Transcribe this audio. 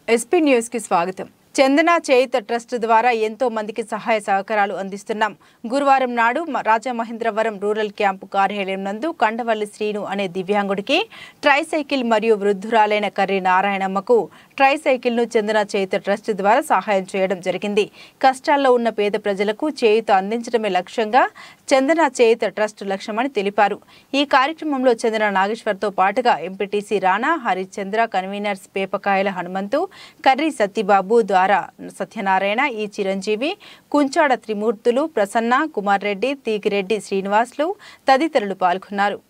SP news కి స్వాగతం చందన చేయుత trust ద్వారా ఎంతో మందికి సహాయ సహకారాలు అందిస్తున్నాం గురువారం నాడు మ- రాజమహేంద్రవరం రూరల్ క్యాంపు కార్యాలయం నందు కండవల్లి శ్రీను అనే దివ్యాంగుడికి ట్రైసైకిల్ మరియు వృద్ధురాలైన కర్రి నారాయణమ్మకు ట్రైసైకిల్ ను చందన చేయుత ట్రస్ట్ ద్వారా సహాయం చేయడం జరిగింది కష్టాల్లో ఉన్న పేద ప్రజలకు చేయుత అందించడమే లక్ష్యంగా చందన చేయుత ట్రస్ట్ లక్ష్యమని తెలిపారు ఈ కార్యక్రమంలో చందన నాగేశ్వర్తో పాటుగా ఎంపీటీసీ రాణా హరిచంద్ర కన్వీనర్స్ పేపకాయల హనుమంతు కర్రి సత్యబాబు ద్వారా సత్యనారాయణ ఈ చిరంజీవి కుంచాడ త్రిమూర్తులు ప్రసన్న కుమార్ రెడ్డి తీగిరెడ్డి శ్రీనివాసులు తదితరులు పాల్గొన్నారు